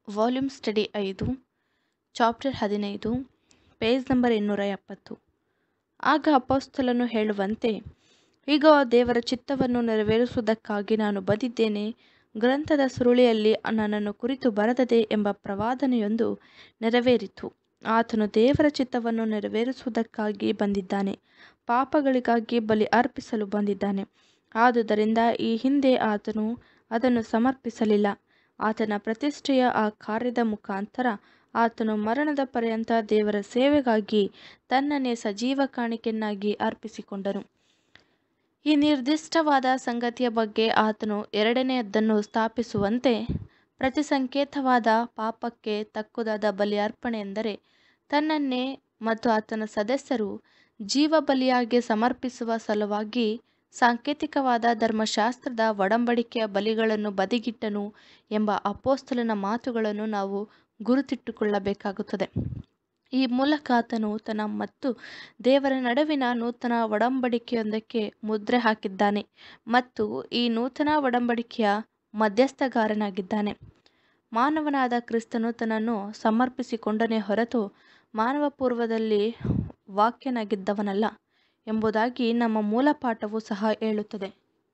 volume study ಐದು chapter ಹದಿನೈದು page number ಇನ್ನೂರ ಎಪ್ಪತ್ತು ಆಗ ಅಪೊಸ್ತಲನು ಹೇಳುವಂತೆ ಈಗ ದೇವರ ಚಿತ್ತವನ್ನು ನೆರವೇರಿಸುವುದಕ್ಕಾಗಿ ನಾನು ಬಂದಿದ್ದೇನೆ ಗ್ರಂಥದ ಸುರುಳಿಯಲ್ಲಿ ನನ್ನನ್ನು ಕುರಿತು ಬರೆದದೆ ಎಂಬ ಪ್ರವಾದನೆಯೊಂದು ನೆರವೇರಿತು ಆತನು ದೇವರ ಚಿತ್ತವನ್ನು ನೆರವೇರಿಸುವುದಕ್ಕಾಗಿ ಬಂದಿದ್ದಾನೆ ಪಾಪಗಳಿಗಾಗಿ ಬಲಿ ಅರ್ಪಿಸಲು ಬಂದಿದ್ದಾನೆ ಆದುದರಿಂದ ಈ ಹಿಂದೆ ಆತನು ಅದನ್ನು ಸಮರ್ಪಿಸಲಿಲ್ಲ ಆತನ ಪ್ರತಿಷ್ಠೆಯ ಆ ಕಾರ್ಯದ ಮುಖಾಂತರ ಆತನು ಮರಣದ ಪರ್ಯಂತ ದೇವರ ಸೇವೆಗಾಗಿ ತನ್ನನ್ನೇ ಸಜೀವ ಕಾಣಿಕೆಯನ್ನಾಗಿ ಅರ್ಪಿಸಿಕೊಂಡನು ಈ ನಿರ್ದಿಷ್ಟವಾದ ಸಂಗತಿಯ ಬಗ್ಗೆ ಆತನು ಎರಡನೆಯದನ್ನು ಸ್ಥಾಪಿಸುವಂತೆ ಪ್ರತಿ ಸಂಕೇತವಾದ ಪಾಪಕ್ಕೆ ತಕ್ಕುದಾದ ಬಲಿ ಅರ್ಪಣೆ ಎಂದರೆ ತನ್ನನ್ನೇ ಮತ್ತು ಆತನ ಸದಸ್ಯರು ಜೀವ ಬಲಿಯಾಗಿ ಸಮರ್ಪಿಸುವ ಸಲುವಾಗಿ ಸಾಂಕೇತಿಕವಾದ ಧರ್ಮಶಾಸ್ತ್ರದ ಒಡಂಬಡಿಕೆಯ ಬಲಿಗಳನ್ನು ಬದಿಗಿಟ್ಟನು ಎಂಬ ಅಪೋಸ್ತಲನ ಮಾತುಗಳನ್ನು ನಾವು ಗುರುತಿಟ್ಟುಕೊಳ್ಳಬೇಕಾಗುತ್ತದೆ ಈ ಮೂಲಕ ಆತನು ತನ್ನ ಮತ್ತು ದೇವರ ನಡುವಿನ ನೂತನ ಒಡಂಬಡಿಕೆಯೊಂದಕ್ಕೆ ಮುದ್ರೆ ಹಾಕಿದ್ದಾನೆ ಮತ್ತು ಈ ನೂತನ ಒಡಂಬಡಿಕೆಯ ಮಧ್ಯಸ್ಥಗಾರನಾಗಿದ್ದಾನೆ ಮಾನವನಾದ ಕ್ರಿಸ್ತನು ತನ್ನನ್ನು ಸಮರ್ಪಿಸಿಕೊಂಡನೇ ಹೊರತು ಮಾನವ ಪೂರ್ವದಲ್ಲಿ ವಾಕ್ಯನಾಗಿದ್ದವನಲ್ಲ ಎಂಬುದಾಗಿ ನಮ್ಮ ಮೂಲ ಪಾಠವು ಸಹ ಹೇಳುತ್ತದೆ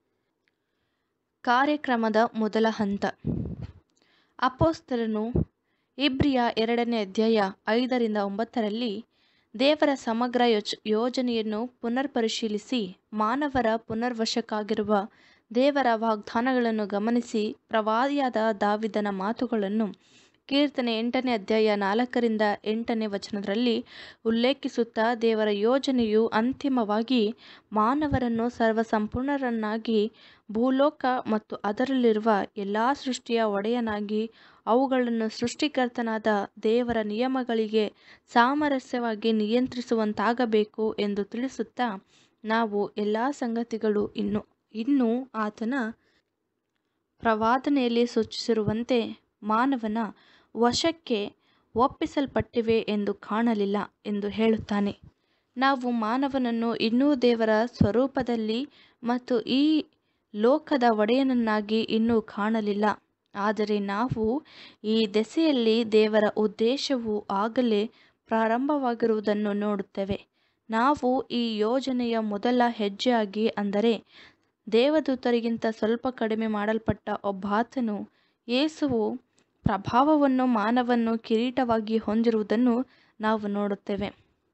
ಕಾರ್ಯಕ್ರಮದ ಮೊದಲ ಹಂತ ಅಪೋಸ್ತಲನು ಇಬ್ರಿಯ ಎರಡನೇ ಅಧ್ಯಾಯ ಐದರಿಂದ ಒಂಬತ್ತರಲ್ಲಿ ದೇವರ ಸಮಗ್ರ ಯೋಚ ಯೋಜನೆಯನ್ನು ಪುನರ್ ಪರಿಶೀಲಿಸಿ ಮಾನವರ ಪುನರ್ವಶಕ್ಕಾಗಿರುವ ದೇವರ ವಾಗ್ದಾನಗಳನ್ನು ಗಮನಿಸಿ ಪ್ರವಾದಿಯಾದ ದಾವಿದನ ಮಾತುಗಳನ್ನು ಕೀರ್ತನೆ ಎಂಟನೇ ಅಧ್ಯಾಯ ನಾಲ್ಕರಿಂದ ಎಂಟನೇ ವಚನದಲ್ಲಿ ಉಲ್ಲೇಖಿಸುತ್ತಾ ದೇವರ ಯೋಜನೆಯು ಅಂತಿಮವಾಗಿ ಮಾನವರನ್ನು ಸರ್ವಸಂಪೂರ್ಣರನ್ನಾಗಿ ಭೂಲೋಕ ಮತ್ತು ಅದರಲ್ಲಿರುವ ಎಲ್ಲ ಸೃಷ್ಟಿಯ ಒಡೆಯನಾಗಿ ಅವುಗಳನ್ನು ಸೃಷ್ಟಿಕರ್ತನಾದ ದೇವರ ನಿಯಮಗಳಿಗೆ ಸಾಮರಸ್ಯವಾಗಿ ನಿಯಂತ್ರಿಸುವಂತಾಗಬೇಕು ಎಂದು ತಿಳಿಸುತ್ತಾ ನಾವು ಎಲ್ಲ ಸಂಗತಿಗಳು ಇನ್ನು ಇನ್ನೂ ಆತನ ಪ್ರವಾದನೆಯಲ್ಲಿ ಸೂಚಿಸಿರುವಂತೆ ಮಾನವನ ವಶಕ್ಕೆ ಒಪ್ಪಿಸಲ್ಪಟ್ಟಿವೆ ಎಂದು ಕಾಣಲಿಲ್ಲ ಎಂದು ಹೇಳುತ್ತಾನೆ ನಾವು ಮಾನವನನ್ನು ಇನ್ನೂ ದೇವರ ಸ್ವರೂಪದಲ್ಲಿ ಮತ್ತು ಈ ಲೋಕದ ಒಡೆಯನನ್ನಾಗಿ ಇನ್ನೂ ಕಾಣಲಿಲ್ಲ ಆದರೆ ನಾವು ಈ ದೆಸೆಯಲ್ಲಿ ದೇವರ ಉದ್ದೇಶವು ಆಗಲೇ ಪ್ರಾರಂಭವಾಗಿರುವುದನ್ನು ನೋಡುತ್ತೇವೆ ನಾವು ಈ ಯೋಜನೆಯ ಮೊದಲ ಹೆಜ್ಜೆಯಾಗಿ ಅಂದರೆ ದೇವದೂತರಿಗಿಂತ ಸ್ವಲ್ಪ ಕಡಿಮೆ ಮಾಡಲ್ಪಟ್ಟ ಒಬ್ಬಾತನು ಯೇಸುವು ಪ್ರಭಾವವನ್ನು ಮಾನವನ್ನು ಕಿರೀಟವಾಗಿ ಹೊಂದಿರುವುದನ್ನು ನಾವು ನೋಡುತ್ತೇವೆ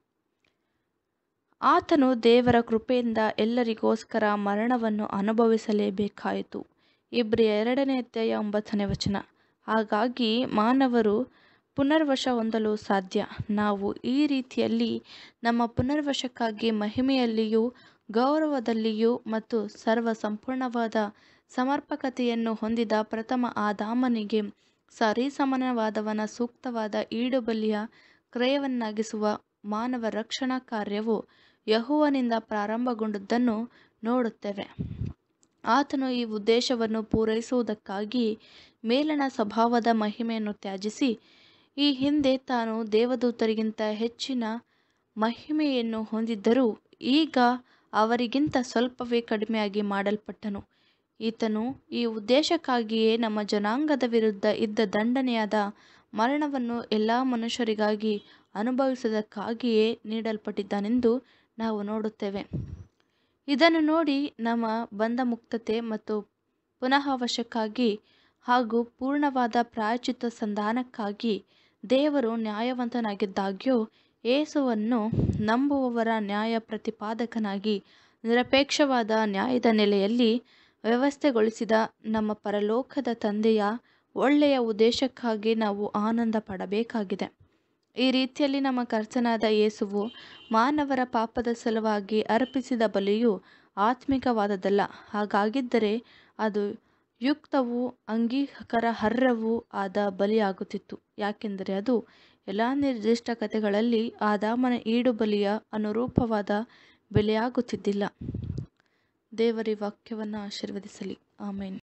ಆತನು ದೇವರ ಕೃಪೆಯಿಂದ ಎಲ್ಲರಿಗೋಸ್ಕರ ಮರಣವನ್ನು ಅನುಭವಿಸಲೇಬೇಕಾಯಿತು ಇಬ್ರಿಯ ಎರಡನೇ ಅಧ್ಯಾಯ ಒಂಬತ್ತನೇ ವಚನ ಹಾಗಾಗಿ ಮಾನವರು ಪುನರ್ವಶ ಹೊಂದಲು ಸಾಧ್ಯ ನಾವು ಈ ರೀತಿಯಲ್ಲಿ ನಮ್ಮ ಪುನರ್ವಶಕ್ಕಾಗಿ ಮಹಿಮೆಯಲ್ಲಿಯೂ ಗೌರವದಲ್ಲಿಯೂ ಮತ್ತು ಸರ್ವ ಸಂಪೂರ್ಣವಾದ ಸಮರ್ಪಕತೆಯನ್ನು ಹೊಂದಿದ ಪ್ರಥಮ ಆದಾಮನಿಗೆ ಸರಿಸಮಾನವಾದವನ ಸೂಕ್ತವಾದ ಈಡುಬಲಿಯ ಕ್ರಯವನ್ನಾಗಿಸುವ ಮಾನವ ರಕ್ಷಣಾ ಕಾರ್ಯವು ಯಹುವನಿಂದ ಪ್ರಾರಂಭಗೊಂಡದ್ದನ್ನು ನೋಡುತ್ತೇವೆ ಆತನು ಈ ಉದ್ದೇಶವನ್ನು ಪೂರೈಸುವುದಕ್ಕಾಗಿ ಮೇಲಣ ಸ್ವಭಾವದ ಮಹಿಮೆಯನ್ನು ತ್ಯಜಿಸಿ ಈ ಹಿಂದೆ ತಾನು ದೇವದೂತರಿಗಿಂತ ಹೆಚ್ಚಿನ ಮಹಿಮೆಯನ್ನು ಹೊಂದಿದ್ದರೂ ಈಗ ಅವರಿಗಿಂತ ಸ್ವಲ್ಪವೇ ಕಡಿಮೆಯಾಗಿ ಮಾಡಲ್ಪಟ್ಟನು ಈತನು ಈ ಉದ್ದೇಶಕ್ಕಾಗಿಯೇ ನಮ್ಮ ಜನಾಂಗದ ವಿರುದ್ಧ ಇದ್ದ ದಂಡನೆಯಾದ ಮರಣವನ್ನು ಎಲ್ಲ ಮನುಷ್ಯರಿಗಾಗಿ ಅನುಭವಿಸುವುದಕ್ಕಾಗಿಯೇ ನೀಡಲ್ಪಟ್ಟಿದ್ದಾನೆಂದು ನಾವು ನೋಡುತ್ತೇವೆ ಇದನ್ನು ನೋಡಿ ನಮ್ಮ ಬಂಧ ಮುಕ್ತತೆ ಮತ್ತು ಪುನಃ ವಶಕ್ಕಾಗಿ ಹಾಗೂ ಪೂರ್ಣವಾದ ಪ್ರಾಯಚಿತ್ತ ಸಂಧಾನಕ್ಕಾಗಿ ದೇವರು ನ್ಯಾಯವಂತನಾಗಿದ್ದಾಗ್ಯೂ ಯೇಸುವನ್ನು ನಂಬುವವರ ನ್ಯಾಯ ಪ್ರತಿಪಾದಕನಾಗಿ ನಿರಪೇಕ್ಷವಾದ ನ್ಯಾಯದ ನೆಲೆಯಲ್ಲಿ ವ್ಯವಸ್ಥೆಗೊಳಿಸಿದ ನಮ್ಮ ಪರಲೋಕದ ತಂದೆಯ ಒಳ್ಳೆಯ ಉದ್ದೇಶಕ್ಕಾಗಿ ನಾವು ಆನಂದ ಪಡಬೇಕಾಗಿದೆ ಈ ರೀತಿಯಲ್ಲಿ ನಮ್ಮ ಕರ್ತನಾದ ಯೇಸುವು ಮಾನವರ ಪಾಪದ ಸಲುವಾಗಿ ಅರ್ಪಿಸಿದ ಬಲಿಯು ಆತ್ಮಿಕವಾದದ್ದಲ್ಲ ಹಾಗಾಗಿದ್ದರೆ ಅದು ಯುಕ್ತವೂ ಅಂಗೀಕಾರಾರ್ಹವೂ ಆದ ಬಲಿಯಾಗುತ್ತಿತ್ತು ಯಾಕೆಂದರೆ ಅದು ಎಲ್ಲ ನಿರ್ದಿಷ್ಟ ಕಥೆಗಳಲ್ಲಿ ಆದಾಮನ ಈಡು ಬಲಿಯ ಅನುರೂಪವಾದ ಬೆಲೆಯಾಗುತ್ತಿದ್ದಿಲ್ಲ ದೇವರ ವಾಕ್ಯವನ್ನು ಆಶೀರ್ವದಿಸಲಿ ಆಮೇನ್